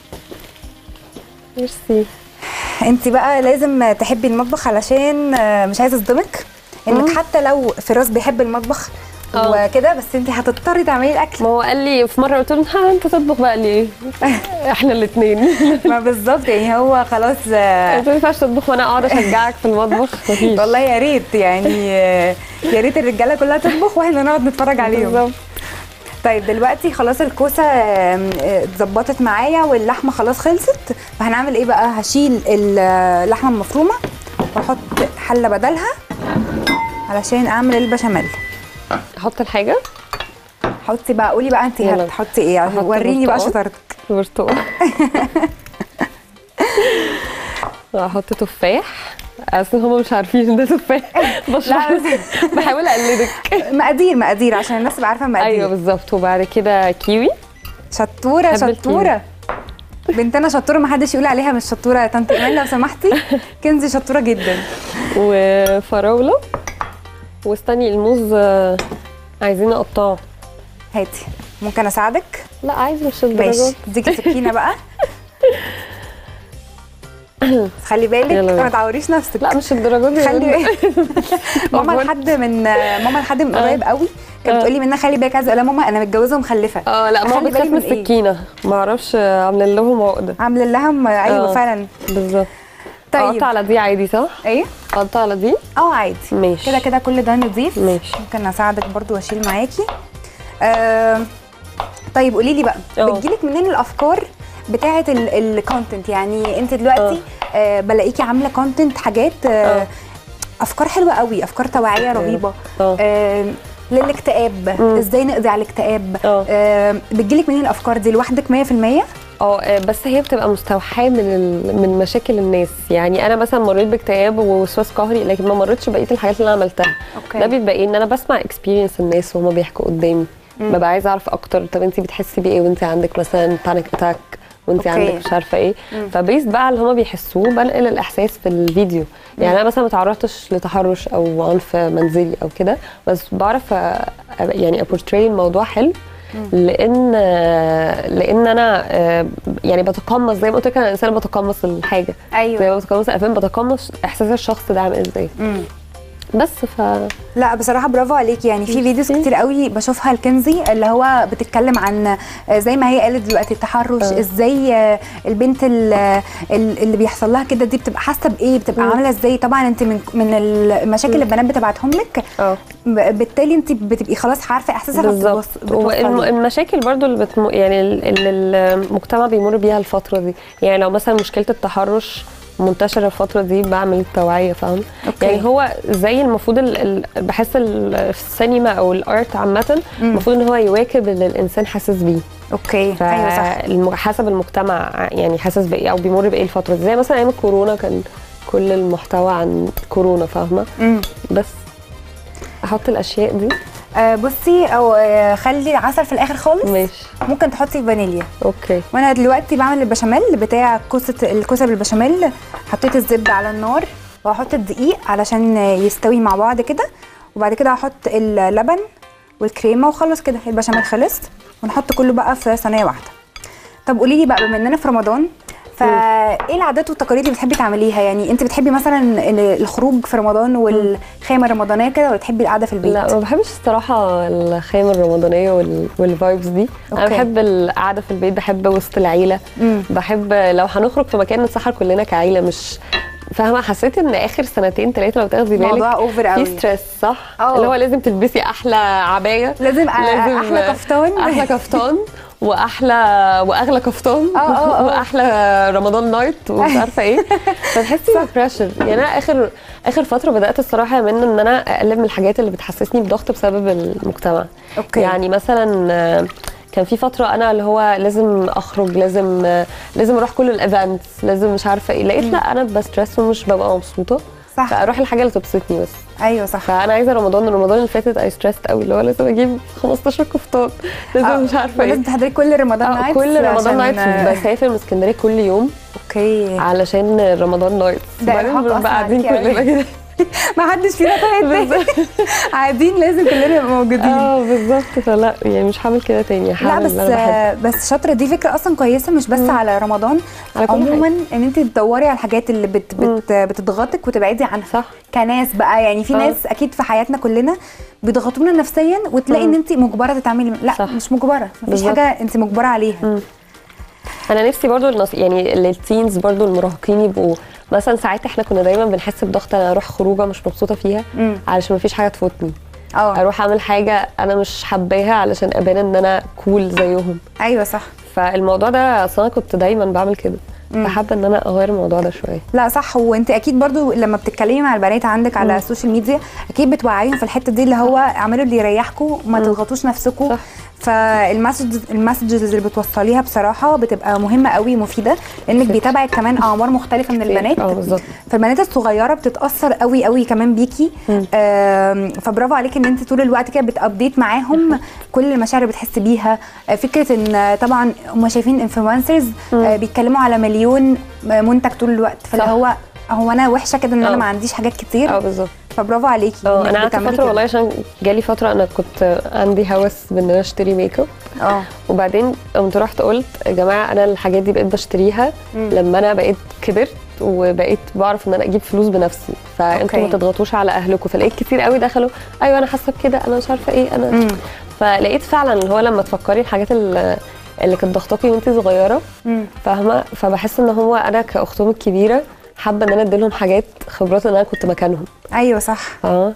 ميرسي انت بقى لازم تحبي المطبخ علشان آه، مش عايزه اصدمك انك مم. حتى لو فراس بيحب المطبخ اه. وكده بس انت هتضطري تعملي الاكل ما هو قال لي في مره قلت له ها انت تطبخ بقى ليه؟ احنا الاثنين ما بالظبط يعني هو خلاص آه، قلت له ما ينفعش تطبخ وانا اقعد اشجعك في المطبخ مفيش والله يا ريت يعني آه، يا ريت الرجاله كلها تطبخ واحنا نقعد نتفرج عليهم بالظبط طيب دلوقتي خلاص الكوسه آم، آه، اتظبطت معايا واللحمه خلاص خلصت فهنعمل ايه بقى هشيل اللحمه المفرومه واحط حله بدلها علشان اعمل البشاميل احط الحاجه حطي بقى قولي بقى انت يلا. هتحطي ايه أحط وريني بقى برتقال. شطارتك برتقال احط تفاح اصل هم مش عارفين ان ده تفاح بشرح لا بحاول اقلدك مقادير مقادير عشان الناس تبقى عارفه المقادير ايوه بالظبط وبعد كده كيوي شطوره بحب شطوره بنتنا شطوره ما حدش يقول عليها مش شطوره يا طنط ايمان لو سمحتي كنزي شطوره جدا وفراوله واستني الموز آه، عايزين نقطعه هاتي ممكن اساعدك لا عايز مش ماشي الدرجات اديكي سكينه بقى بس خلي بالك يلا بينا. ما تعوريش نفسك لا مش الدرجات دي خلي بالك ماما أول. لحد من ماما لحد من آه. قريب قوي كانت آه. بتقولي منها خلي بالك عايزه اقول لها ماما انا متجوزه ومخلفه اه لا ماما أخلي بالي بتخاف من من إيه؟ السكينه ما اعرفش آه، عاملين لهم عقده عامله لهم ايوه آه. فعلا بالظبط طيب اقطع على دي عادي صح؟ ايه اقطع على دي اه عادي ماشي كده كده كل ده نضيف ماشي ممكن اساعدك برضو واشيل معاكي آه طيب قولي لي بقى اه. بتجيلك منين الافكار بتاعه الكونتنت يعني انت دلوقتي آه بلاقيكي عامله كونتنت حاجات آه اه. افكار حلوه قوي افكار توعيه رهيبه اه آه للاكتئاب مم. ازاي نقضي على الاكتئاب اه. آه بتجيلك منين الافكار دي لوحدك 100% اه آه، بس هي بتبقى مستوحاه من ال... من مشاكل الناس يعني انا مثلا مريت باكتئاب ووسواس قهري لكن ما مريتش بقيه الحاجات اللي انا عملتها اوكي ده بيبقى ايه ان انا بسمع اكسبيرينس الناس وهما بيحكوا قدامي مم. ببقى عايزه اعرف اكتر طب انت بتحسي بايه وانت عندك مثلا بانيك اتاك وانت اوكي. عندك مش عارفه ايه مم. فبيس بقى على اللي هما بيحسوه بنقل الاحساس في الفيديو يعني انا مثلا ما تعرضتش لتحرش او عنف منزلي او كده بس بعرف أ- يعني ابورتري الموضوع حلو لان لان انا آه، يعني بتقمص زي ما قلت لك انا انسان بتقمص الحاجه زي ايوه ما بتقمص الافلام بتقمص احساس الشخص ده عامل ازاي مم. بس ف لا بصراحه برافو عليكي يعني في ميرسي. فيديوز كتير قوي بشوفها الكنزي اللي هو بتتكلم عن آه، زي ما هي قالت دلوقتي التحرش آه. ازاي آه، البنت ال- ال- اللي بيحصل لها كده دي بتبقى حاسه بايه بتبقى مم. عامله ازاي طبعا انت من من المشاكل اللي البنات بتبعتهم لك اه ب- بالتالي انت بتبقي خلاص عارفه احساسها بالظبط فبتوص- بتوصلي. والمشاكل برضو اللي بتم... يعني ال- اللي المجتمع بيمر بيها الفتره دي يعني لو مثلا مشكله التحرش منتشره الفتره دي بعمل توعيه فاهم أوكي. يعني هو زي المفروض ال... ال... بحس ال- السينما او الارت عامه مم. المفروض ان هو يواكب اللي الانسان حاسس بيه اوكي ايوه صح فحسب المجتمع يعني حاسس بايه او بيمر بايه الفتره دي زي مثلا ايام الكورونا كان كل المحتوى عن كورونا فاهمه امم بس احط الاشياء دي آه بصي او آه خلي عسل في الاخر خالص ماشي ممكن تحطي فانيليا اوكي وانا دلوقتي بعمل البشاميل بتاع كوسه الكوسه بالبشاميل حطيت الزبده على النار وهحط الدقيق علشان يستوي مع بعض كده وبعد كده هحط اللبن والكريمه وخلص كده البشاميل خلص ونحط كله بقى في صينيه واحده طب قولي لي بقى بما اننا في رمضان فايه العادات والتقاليد اللي بتحبي تعمليها يعني انت بتحبي مثلا ال- الخروج في رمضان والخيمه الرمضانيه كده ولا بتحبي القعده في البيت لا ما بحبش الصراحه الخيم الرمضانيه وال... والفايبز دي انا أوكي. بحب القعده في البيت بحب وسط العيله مم. بحب لو هنخرج في مكان نتسحر كلنا كعيله مش فاهمه حسيت ان اخر سنتين ثلاثه لو تاخدي بالك موضوع اوفر في قوي ستريس صح اه. اللي هو لازم تلبسي احلى عبايه لازم, أ- احلى كفتان احلى كفتان واحلى واغلى كفتان اه، اه، اه. واحلى رمضان نايت ومش عارفه ايه فتحسي ببريشر يعني انا اخر اخر فتره بدات الصراحه يا منى ان انا اقلل من الحاجات اللي بتحسسني بضغط بسبب المجتمع اوكي يعني مثلا آه، كان في فتره انا اللي هو لازم اخرج لازم آه، لازم اروح كل الايفنتس لازم مش عارفه ايه لقيت لا انا بستريس ومش ببقى مبسوطه صح فاروح الحاجه اللي تبسطني بس ايوه صح فانا عايزه رمضان رمضان اللي فاتت اي ستريسد قوي اللي هو لازم اجيب 15 كفتان آه، لازم مش عارفه لازم ايه تحضري كل رمضان آه، نايتس كل رمضان عشان- نايتس بسافر من اسكندريه كل يوم اوكي علشان رمضان نايتس ده وبعدين إرهاق بنبقى أصلاً قاعدين عليكي أوي. كلنا كده ما حدش فينا طلع قاعدين لازم كلنا نبقى موجودين اه بالظبط فلا يعني مش هعمل كده تاني لا هعمل بس اللي انا بحبه بس شاطره دي فكره اصلا كويسه مش بس على رمضان على كل عموما ان انت تدوري على الحاجات اللي بت بت بتضغطك وتبعدي عنها صح كناس بقى يعني في آه. ناس اكيد في حياتنا كلنا بيضغطونا نفسيا وتلاقي ان انت مجبره تتعاملي لا صح. مش مجبره مفيش بالظبط. حاجه انت مجبره عليها انا نفسي برضو النص... يعني التينز برضو المراهقين يبقوا مثلا ساعات احنا كنا دايما بنحس بضغط انا اروح خروجه مش مبسوطه فيها مم. علشان مفيش حاجه تفوتني اه اروح اعمل حاجه انا مش حباها علشان ابان ان انا كول زيهم ايوه صح فالموضوع ده اصلا أنا كنت دايما بعمل كده فحابه ان انا اغير الموضوع ده شويه لا صح وانت اكيد برضو لما بتتكلمي مع البنات عندك على السوشيال ميديا اكيد بتوعيهم في الحته دي اللي هو اعملوا اللي يريحكم وما تضغطوش نفسكم صح. فالمسجز المسجز اللي بتوصليها بصراحه بتبقى مهمه قوي ومفيده لانك بيتابعك كمان اعمار مختلفه من البنات اه بالظبط فالبنات الصغيره بتتاثر قوي قوي كمان بيكي آم، فبرافو عليكي ان انت طول الوقت كده بتابديت معاهم كل المشاعر اللي بتحس بيها آه، فكره ان آه، طبعا هم شايفين انفلونسرز بيتكلموا على مليون منتج طول الوقت فاللي صح. هو هو انا وحشه كده ان انا اه. ما عنديش حاجات كتير اه بالظبط فبرافو عليكي اه إنك انا قعدت بتعملي فتره كده. والله عشان جالي فتره انا كنت عندي هوس بان انا اشتري ميك اب اه وبعدين قمت رحت قلت يا جماعه انا الحاجات دي بقيت بشتريها لما انا بقيت كبرت وبقيت بعرف ان انا اجيب فلوس بنفسي فانتوا أوكي. ما تضغطوش على اهلكم فلقيت كتير قوي دخلوا ايوه انا حاسه بكده انا مش عارفه ايه انا مم. فلقيت فعلا اللي هو لما تفكري الحاجات اللي اللي كانت ضغطاكي وانت صغيره مم. فاهمه فبحس ان هو انا كاختهم الكبيره حابه ان انا اديلهم حاجات خبرات ان انا كنت مكانهم ايوه صح اه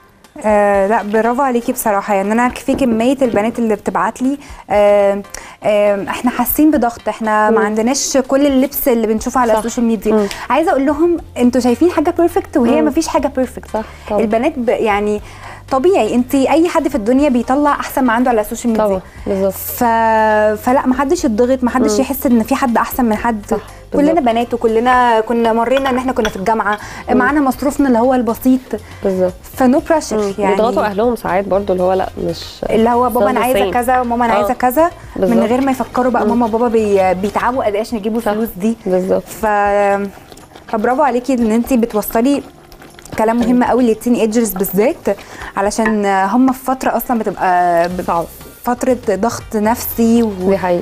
آه لا برافو عليكي بصراحه يعني انا في كميه البنات اللي بتبعت لي آه آه احنا حاسين بضغط احنا ما مم. عندناش كل اللبس اللي بنشوفه على صح. السوشيال ميديا مم. عايزه اقول لهم انتوا شايفين حاجه بيرفكت وهي مم. ما فيش حاجه بيرفكت صح طبعا البنات ب يعني طبيعي انت اي حد في الدنيا بيطلع احسن ما عنده على السوشيال ميديا طبعا بالظبط ف... فلا ما حدش يتضغط ما حدش يحس ان في حد احسن من حد صح، كلنا بالظبط. بنات وكلنا كنا مرينا ان احنا كنا في الجامعه معانا مصروفنا اللي هو البسيط بالظبط فنو بريشر يعني بيضغطوا اهلهم ساعات برضو اللي هو لا مش اللي هو بابا انا not the عايزه same. كذا وماما انا آه. عايزه كذا من بالظبط. غير ما يفكروا بقى ماما وبابا بي... بيتعبوا قد ايه عشان يجيبوا صح. الفلوس دي بالظبط ف فبرافو عليكي ان انت بتوصلي كلام مهم قوي للتين ايجرز بالذات علشان هم في فتره اصلا بتبقى ب- صعب فتره ضغط نفسي و... دي حقيقة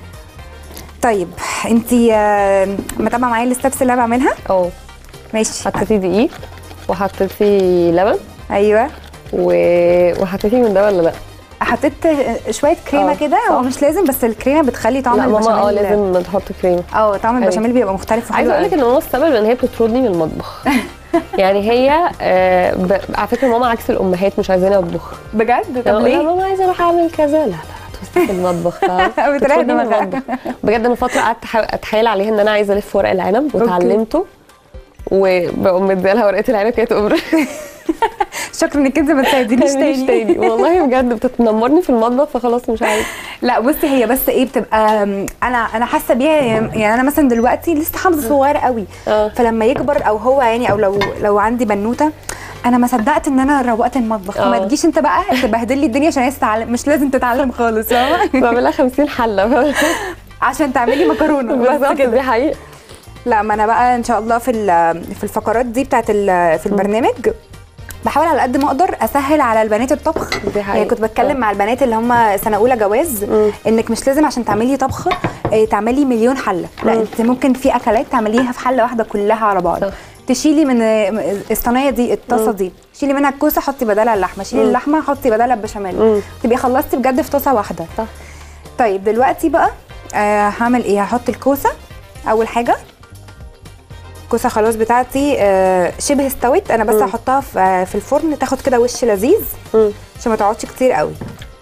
طيب انت متابعه معايا الستبس اللي انا بعملها اه ماشي حطيتي دقيق وحطيتي لبن ايوه و... وحطيتي من ده ولا لا؟ حطيت شويه كريمه اه، كده صح. هو مش لازم بس الكريمه بتخلي طعم لا ماما اه البشاميل لازم تحط كريمه اه طعم أيوة. البشاميل بيبقى مختلف وحلو عايزه اقول لك قوي. ان ماما السبب ان هي بتطردني من المطبخ يعني هي آه ب... على فكره ماما عكس الامهات مش عايزاني اطبخ بجد لما طب أقول لها ليه؟ ماما عايزه اروح اعمل كذا لا لا لا توصلي في المطبخ فاهمة؟ بتريح بتطردني من دماغها. المطبخ بجد من فتره قعدت أحا- اتحايل عليها ان انا عايزه الف ورق العنب واتعلمته وبقوم مديها لها ورقه العنب كده تقوم شكرا انك انت ما تساعدنيش مش تاني تاني والله بجد بتتنمرني في المطبخ فخلاص مش عايز لا بصي هي بس ايه بتبقى انا انا حاسه بيها يعني انا مثلا دلوقتي لسه حافظه صغير قوي اه. فلما يكبر او هو يعني او لو لو عندي بنوته انا ما صدقت ان انا روقت المطبخ فما اه. تجيش انت بقى تبهدل لي الدنيا عشان هي تتعلم مش لازم تتعلم خالص فاهمه بعملها 50 حله عشان تعملي مكرونه بس بالظبط كده دي حقيقه لا ما انا بقى ان شاء الله في ال- في الفقرات دي بتاعت ال- في البرنامج بحاول على قد ما اقدر اسهل على البنات الطبخ دي حقيقة. يعني كنت بتكلم اه. مع البنات اللي هم سنه اولى جواز مم. انك مش لازم عشان تعملي طبخه اه، تعملي مليون حله لا مم. انت ممكن في اكلات تعمليها في حله واحده كلها على بعض صح. تشيلي من اه، الصينيه دي الطاسه مم. دي شيلي منها الكوسه حطي بدالها اللحمه شيلي مم. اللحمه حطي بدالها البشاميل مم. تبقي خلصتي بجد في طاسه واحده صح طيب دلوقتي بقى آه هعمل ايه هحط الكوسه اول حاجه الكوسه خلاص بتاعتي آه شبه استوت انا بس مم. هحطها في, آه في الفرن تاخد كده وش لذيذ مم. عشان ما تقعدش كتير قوي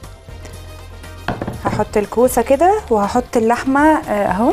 هحط الكوسه كده وهحط اللحمه آه، اهو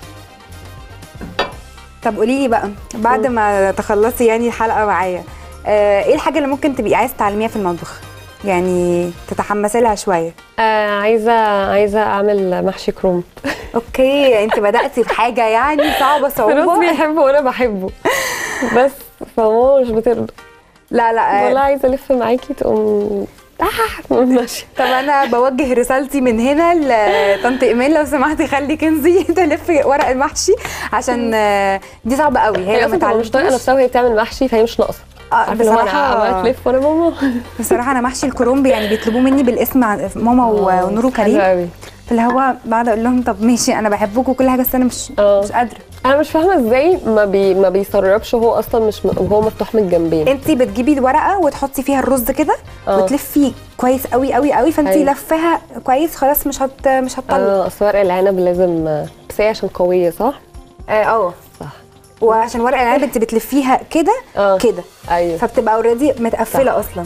طب قولي لي بقى بعد مم. ما تخلصي يعني الحلقه معايا آه ايه الحاجه اللي ممكن تبقي عايزه تعلميها في المطبخ يعني تتحمسي لها شويه آه عايزه عايزه اعمل محشي كروم اوكي انت بداتي بحاجه يعني صعبه فراس صعوبه بيحبه وانا بحبه بس فماما مش بترضى لا لا ولا عايزه الف معاكي تقوم آه ماشي طب انا بوجه رسالتي من هنا لطنط ايمان لو سمحتي خلي كنزي تلف ورق المحشي عشان آه، دي صعبه قوي هي هي لو اصلا ما بتبقى مش طايقه اتعلمتوش نفسها وهي بتعمل محشي فهي مش ناقصه آه، عارفة اللي هو انا بصراحة- عماله تلف وانا ماما بصراحه انا محشي الكرنب يعني بيطلبوه مني بالاسم ع- ماما و- ونور حلو وكريم قوي فاللي هو بقعد اقول لهم طب ماشي انا بحبكم وكل حاجه بس انا مش اه. مش قادره انا مش فاهمه ازاي ما بي ما بيسربش وهو اصلا مش م... وهو مفتوح من الجنبين انت بتجيبي الورقه وتحطي فيها الرز كده اه. وتلفي كويس قوي قوي قوي فانت ايوه. لفاها كويس خلاص مش هت مش هتطلع اه اصل ورق العنب لازم بس هي عشان قويه صح؟ اه اه صح وعشان ورق العنب انت بتلفيها كده اه. كده ايوه فبتبقى اوريدي متقفله اصلا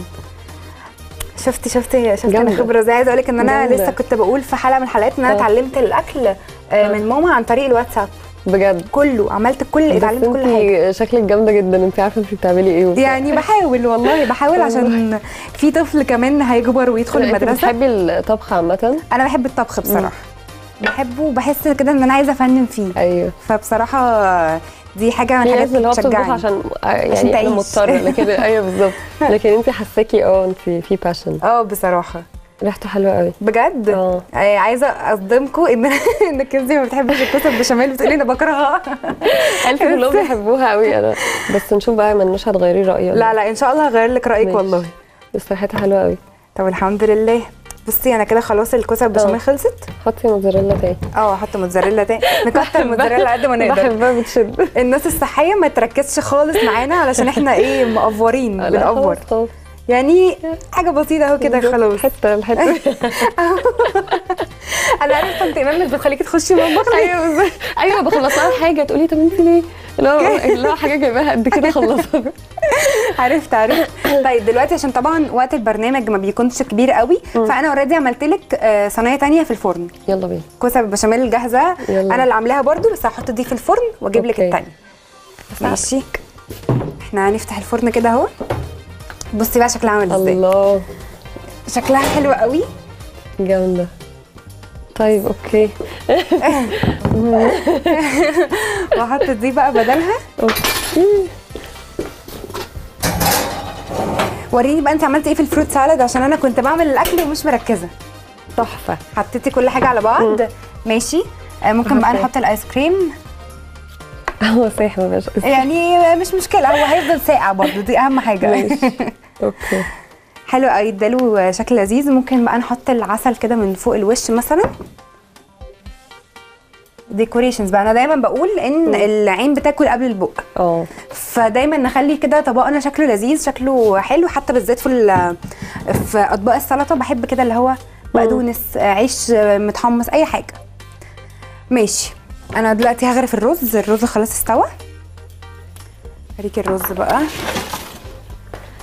شفتي شفتي شفتي انا جامدة. خبره ازاي عايزه اقول لك ان انا جامدة. لسه كنت بقول في حلقه من الحلقات ان انا اه. اتعلمت الاكل آه، من ماما عن طريق الواتساب بجد كله عملت كل بس اتعلمت كل حاجه انتي شكلك جامده جدا انت عارفه انت بتعملي ايه وبتاع. يعني بحاول والله بحاول عشان في طفل كمان هيكبر ويدخل انت المدرسه بتحبي الطبخ عامه انا بحب الطبخ بصراحه بحبه وبحس كده ان انا عايزه افنن فيه ايوه فبصراحه دي حاجه من في الحاجات ناس اللي اللي هو بتطبخ بتشجعني عشان آه، عشان يعني انا تعيش. مضطره لكن ايوه بالظبط لكن انت حساكي اه انت في باشن اه بصراحه ريحته حلوه قوي بجد اه. آه، عايزه اصدمكم ان ان كنزي ما بتحبش الكوسه بالبشاميل بتقولي انا بكرهها عيلتي كلهم بيحبوها قوي انا بس نشوف بقى ما مش هتغيري رايي ولا لا لا ان شاء الله هغير لك رايك ماشي. والله بس ريحتها حلوه قوي طب الحمد لله بصي انا كده خلاص الكوسه بالبشاميل اه. خلصت حطي موتزاريلا تاني اه هحط موتزاريلا تاني نكتر موتزاريلا قد ما نقدر بحبها بتشد الناس الصحيه ما تركزش خالص معانا علشان احنا ايه مقفورين لا، بنقفور خلاص، خلاص. يعني حاجه بسيطه اهو كده بالظبط، خلاص حته الحته انا عارفه انت ايمان مش بتخليكي تخشي المطبخ ليه؟ ايوه بالظبط ايوه بخلص لها حاجه تقولي طب انت ليه؟ لا لا حاجه جايباها قد كده خلصها عرفت عرفت طيب دلوقتي عشان طبعا وقت البرنامج ما بيكونش كبير قوي فانا اوريدي عملت لك آه، صينيه تانية في الفرن يلا بينا كوسه بالبشاميل جاهزه يلا. انا اللي عاملاها برضو بس هحط دي في الفرن واجيب لك أوكي. التانية ماشي احنا هنفتح الفرن كده اهو بصي بقى شكلها عامل ازاي الله شكلها حلو قوي جامده طيب اوكي واحط دي بقى بدلها اوكي وريني بقى انت عملتي ايه في الفروت سالاد عشان انا كنت بعمل الاكل ومش مركزه تحفه حطيتي كل حاجه على بعض ماشي آه، ممكن بقى أوكي. نحط الايس كريم هو سايح ما بقاش يعني مش مشكله هو هيفضل ساقع برضه دي اهم حاجه ماشي. اوكي حلو قوي اداله شكل لذيذ ممكن بقى نحط العسل كده من فوق الوش مثلا ديكوريشنز بقى انا دايما بقول ان العين بتاكل قبل البق اه فدايما نخلي كده طبقنا شكله لذيذ شكله حلو حتى بالذات في ال- في اطباق السلطه بحب كده اللي هو بقدونس عيش متحمص اي حاجه ماشي انا دلوقتي هغرف الرز الرز خلاص استوى اوريكي الرز بقى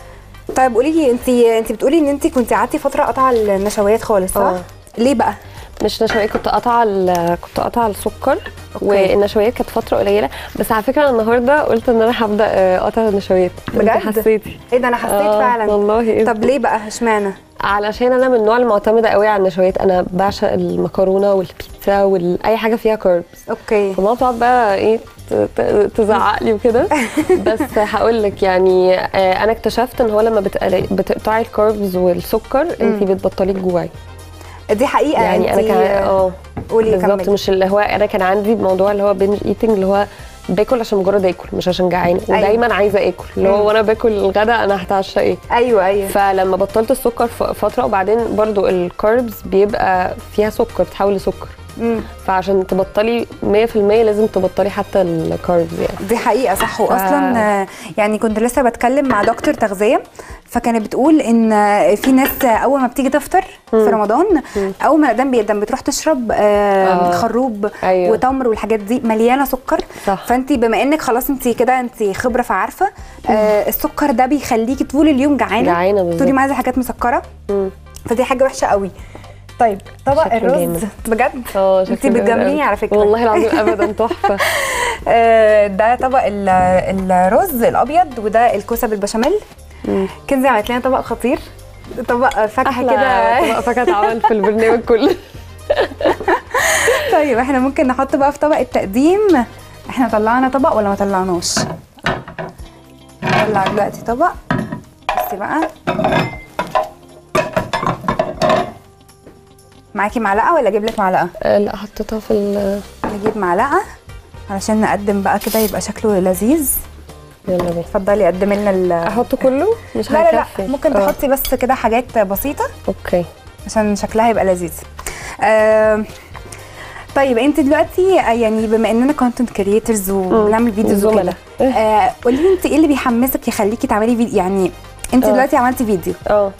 طيب قولي لي انت انت بتقولي ان انت كنت قعدتي فتره قاطعه النشويات خالص صح اه. ليه بقى مش نشويات كنت قاطعه ال- كنت قاطعه السكر أوكي. والنشويات كانت فتره قليله بس على فكره أنا النهارده قلت ان انا هبدا آه، اقطع النشويات بجد؟ انت حسيتي ايه ده انا حسيت آه، فعلا والله إيه طب ليه بقى اشمعنى علشان انا من النوع المعتمده قوي على النشويات انا بعشق المكرونه والبيتزا واي حاجه فيها كاربس اوكي فماما بتقعد بقى ايه ت- ت- تزعق لي وكده بس هقول لك يعني آه، انا اكتشفت ان هو لما بتقلي- بتقطعي الكاربز والسكر انت بتبطلي تجوعي دي حقيقه يعني انا انتي- كان اه قولي بالظبط كملي مش اللي هو انا كان عندي موضوع اللي هو بنج ايتنج اللي هو باكل عشان مجرد اكل مش عشان جعانه أيوة. ودايما عايزه اكل اللي مم. هو وانا باكل الغدا انا هتعشى ايه ايوه ايوه فلما بطلت السكر ف- فتره وبعدين برضو الكاربز بيبقى فيها سكر بتحول لسكر مم. فعشان تبطلي 100% لازم تبطلي حتى الكاربز يعني دي حقيقه صح واصلا آه، يعني كنت لسه بتكلم مع دكتور تغذيه فكانت بتقول ان آه، في ناس آه، اول ما بتيجي تفطر في رمضان اول ما الاذان بيقدم بتروح تشرب آه، آه. خروب أيوة. وتمر والحاجات دي مليانه سكر صح. فانت بما انك خلاص انت كده انت خبره فعارفه آه، السكر ده بيخليكي طول اليوم جعانه جعانة بالظبط. طول اليوم عايزه حاجات مسكره مم. فدي حاجه وحشه قوي طيب طبق شكله الرز جامد. بجد اه انت شكله جامد بتجامليني أوي. على فكره والله العظيم ابدا تحفه آه، ده طبق ال- الرز الابيض وده الكوسه بالبشاميل مم. كنزي عملت لنا طبق خطير طبق فاكهه احلى كده طبق فاكهه اتعمل في البرنامج كله طيب احنا ممكن نحط بقى في طبق التقديم احنا طلعنا طبق ولا ما طلعناش نطلع دلوقتي طبق بصي بقى معاكي معلقه ولا اجيب لك معلقه آه، لا حطيتها في ال نجيب معلقه علشان نقدم بقى كده يبقى شكله لذيذ يلا بينا اتفضلي قدمي لنا ال احط كله مش لا لا لا هيكفي. ممكن آه، تحطي بس كده حاجات بسيطه اوكي عشان شكلها يبقى لذيذ آه طيب انت دلوقتي آه، يعني بما اننا كونتنت كريترز وبنعمل فيديوز وكده زملاء. آه قولي لي انت ايه اللي بيحمسك يخليكي تعملي فيديو يعني انت آه. دلوقتي عملتي فيديو اه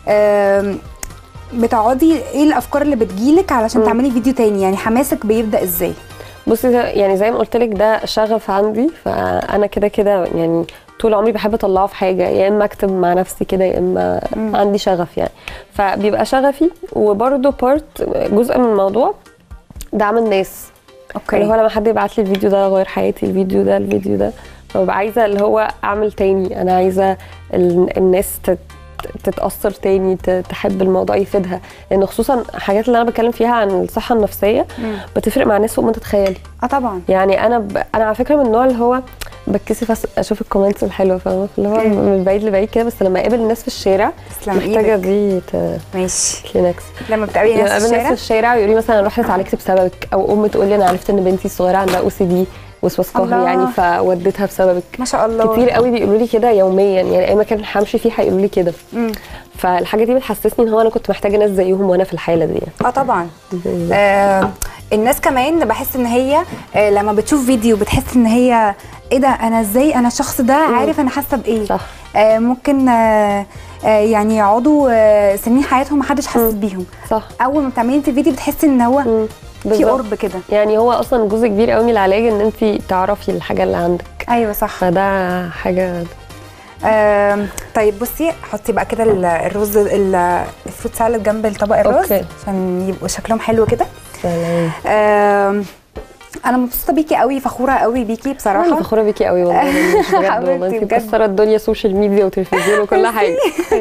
آه بتقعدي ايه الافكار اللي بتجيلك علشان تعملي فيديو تاني يعني حماسك بيبدا ازاي بصي ده- يعني زي ما قلت لك ده شغف عندي فانا كده كده يعني طول عمري بحب اطلعه في حاجه يا اما اكتب مع نفسي كده يا اما عندي شغف يعني فبيبقى شغفي وبرده بارت جزء من الموضوع دعم الناس اللي هو لما حد يبعت لي الفيديو ده غير حياتي الفيديو ده الفيديو ده فببقى عايزه اللي هو اعمل تاني انا عايزه ال- الناس تت تتاثر تاني ت- تحب الموضوع يفيدها لان خصوصا الحاجات اللي انا بتكلم فيها عن الصحه النفسيه بتفرق مع الناس فوق ما تتخيلي اه طبعا يعني انا ب... انا على فكره من النوع اللي هو بتكسف أس- اشوف الكومنتس الحلوه فاهمه اللي هو أوكي. من بعيد لبعيد كده بس لما اقابل الناس في الشارع تسلم محتاجه ايدك دي ت... ماشي كلينكس لما بتقابلي يعني ناس في اقابل ناس في الشارع الشارع ويقولوا لي مثلا انا رحت اتعالجت بسببك او ام تقول لي انا عرفت ان بنتي الصغيره عندها او سي دي وسواس قهري الله. يعني فوديتها بسببك ما شاء الله كتير قوي بيقولوا لي كده يوميا يعني اي مكان همشي فيه هيقولوا لي كده مم. فالحاجه دي بتحسسني ان هو انا كنت محتاجه ناس زيهم وانا في الحاله دي اه طبعا يعني آه الناس كمان بحس ان هي آه لما بتشوف فيديو بتحس ان هي ايه ده انا ازاي انا الشخص ده عارف انا حاسه بايه صح آه ممكن آه آه يعني يقعدوا آه سنين حياتهم محدش حاسس بيهم صح اول ما بتعملي انت فيديو بتحسي ان هو مم. في بالظبط. قرب كده يعني هو اصلا جزء كبير قوي من العلاج ان انت تعرفي الحاجه اللي عندك ايوه صح فده حاجه آه طيب بصي حطي بقى كده ال- الرز ال- الفروت سالاد جنب الطبق الرز أوكي. عشان يبقوا شكلهم حلو كده سلام آه انا مبسوطه بيكي قوي فخوره قوي بيكي انا بصراحه فخوره بيكي قوي والله يعني مش بجد حبيبتي والله انت بجد. مكسره الدنيا سوشيال ميديا وتلفزيون وكل حاجه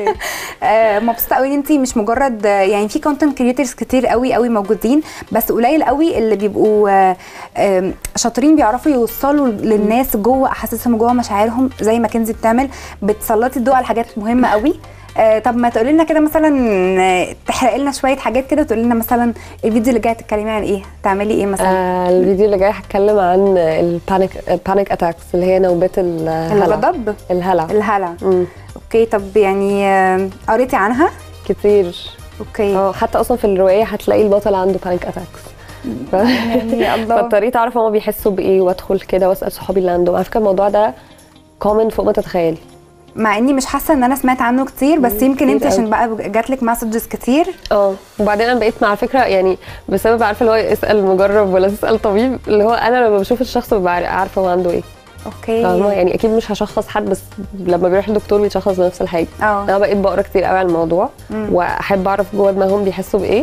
آه، مبسوطه قوي ان انت مش مجرد آه، يعني في كونتنت كريترز كتير قوي قوي موجودين بس قليل قوي اللي بيبقوا آه، آم، شاطرين بيعرفوا يوصلوا للناس جوه احاسيسهم جوه مشاعرهم زي ما كنزي بتعمل بتسلطي الضوء على حاجات مهمه قوي آه، طب ما تقولي لنا كده مثلا آه، تحرقي لنا شويه حاجات كده تقولي لنا مثلا الفيديو اللي جاي تتكلمي عن ايه تعملي ايه مثلا آه الفيديو اللي جاي هتكلم عن البانيك البانيك اتاكس اللي هي نوبات الهلع الغضب الهلع الهلع مم. اوكي طب يعني آه، قريتي عنها كتير اوكي اه حتى اصلا في الروايه هتلاقي البطل عنده بانيك اتاكس ف... يعني الله فاضطريت اعرف هما بيحسوا بايه وادخل كده واسال صحابي اللي عندهم على فكره الموضوع ده كومن فوق ما تتخيلي مع اني مش حاسه ان انا سمعت عنه كتير بس يمكن كتير انت عشان قوي. بقى جاتلك مسجز كتير اه وبعدين انا بقيت مع الفكره يعني بسبب عارفه اللي هو اسال مجرب ولا تسال طبيب اللي هو انا لما بشوف الشخص ببقى عار- عارفه هو عنده ايه فاهمه اوكي يعني اكيد مش هشخص حد بس لما بيروح الدكتور بيشخص نفس الحاجه اه انا بقيت بقرا كتير قوي عن الموضوع مم. واحب اعرف جوه دماغهم بيحسوا بايه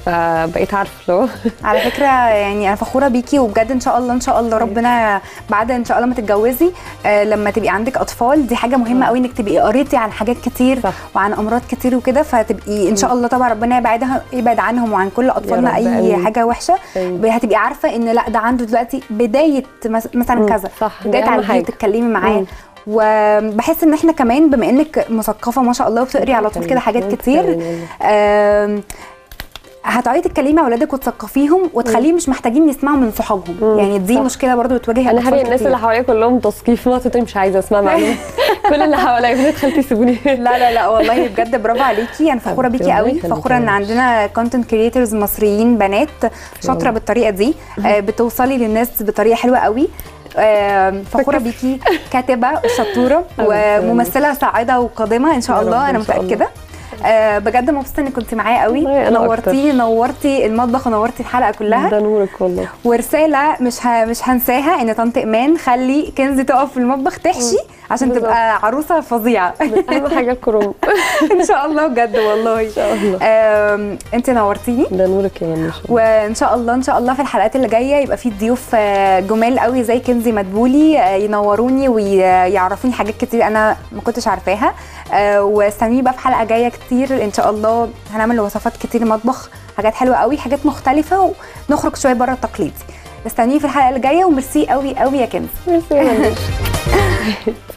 فبقيت عارفه لو على فكره يعني انا فخوره بيكي وبجد ان شاء الله ان شاء الله ربنا بعد ان شاء الله ما تتجوزي آه، لما تبقي عندك اطفال دي حاجه مهمه قوي انك تبقي قريتي عن حاجات كتير صح. وعن امراض كتير وكده فتبقي ان شاء الله طبعا ربنا يبعدها يبعد عنهم وعن كل اطفالنا رب، اي آمين. حاجه وحشه أيوة. هتبقي عارفه ان لا ده عنده دلوقتي بدايه مس- مثلا مم، كذا صح، دي بدايه أهم تعالجيه حاجة. وتتكلمي معاه مم. وبحس ان احنا كمان بما انك مثقفه ما شاء الله وبتقري على طول كده حاجات وأنت كتير كمان والله. آم، هتقعدي تتكلمي مع اولادك وتثقفيهم وتخليهم مش محتاجين يسمعوا من صحابهم مم، يعني دي صح. مشكله برضو بتواجه انا الأطفال هري الناس كتير. اللي حواليا كلهم تثقيف ما تقولي مش عايزه اسمع معلومات كل اللي حواليا بنات خالتي سيبوني لا لا لا والله بجد برافو عليكي انا فخوره حبيبتي، بيكي الله قوي يخليكي فخوره ان يا عندنا كونتنت كريتورز مصريين بنات شاطره الله. بالطريقه دي آه، بتوصلي للناس بطريقه حلوه قوي آه، فخوره بيكي كاتبه شطوره حبيبتي. وممثله صاعده وقادمه ان شاء يا رب الله انا إن شاء الله. متاكده آه، بجد مبسوطه انك كنت معايا قوي والله أنا نورتيني نورتي المطبخ ونورتي الحلقه كلها ده نورك والله ورساله مش ه... مش هنساها ان طنط ايمان خلي كنزي تقف في المطبخ تحشي عشان بالظبط. تبقى عروسه فظيعه اهم حاجه الكروم ان شاء الله بجد والله ان شاء الله آم، انت نورتيني ده نورك يا منى وان شاء الله ان شاء الله في الحلقات اللي جايه يبقى في ضيوف آه، جمال قوي زي كنزي مدبولي آه، ينوروني ويعرفوني حاجات كتير انا ما كنتش عارفاها آه، واستنوني بقى في حلقه جايه كتير ان شاء الله هنعمل وصفات كتير مطبخ حاجات حلوه قوي حاجات مختلفه ونخرج شويه بره التقليدي استنوني في الحلقه اللي جايه وميرسي قوي قوي يا كنزي ميرسي يا منى